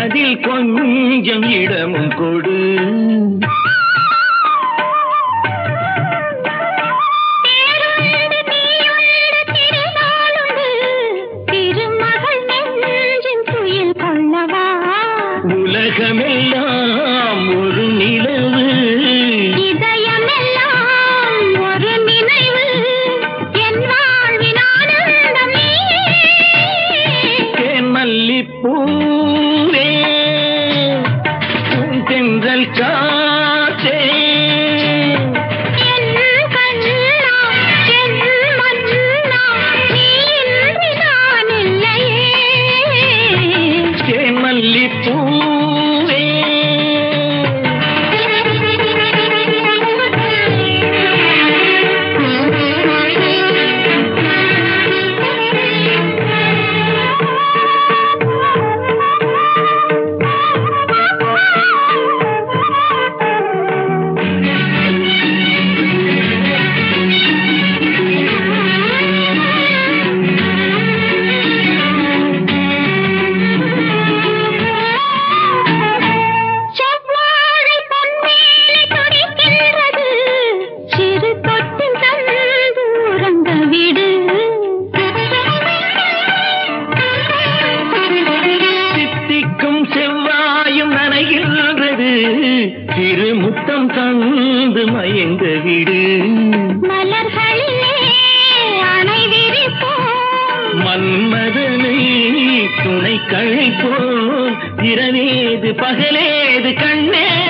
அதில் கொஞ்சம் இடமும் கொடு தேருண்டு நீயுண்டு திருநாளுண்டு திருமகள் நெஞ்சின் துயில் கொள்ளவா உலகமெல்லாம் ஒரு நிலவு இதயமெல்லாம் ஒரு நினைவு என் வாழ்வின் ஆனந்தம் நீயே தேன் மல்லிப்பூவே தென்றல் காற்றே என் கண்ணா என் மன்னா நீ இன்றி நான் இல்லையே தேன் மல்லிப்பூவே செவ்வாழை பொன்மேனி துடிக்கின்றது சிறு தொட்டில் தந்து உறங்க விடு சித்திக்கும் செவ்வாயும் நனைகின்றது திரு முத்தம் தந்து மயங்க விடு மலர்களிலே அணை விரிப்போம் மன்மதனை துணை கழைப்போம் இரவேது பகலேது கண்ணே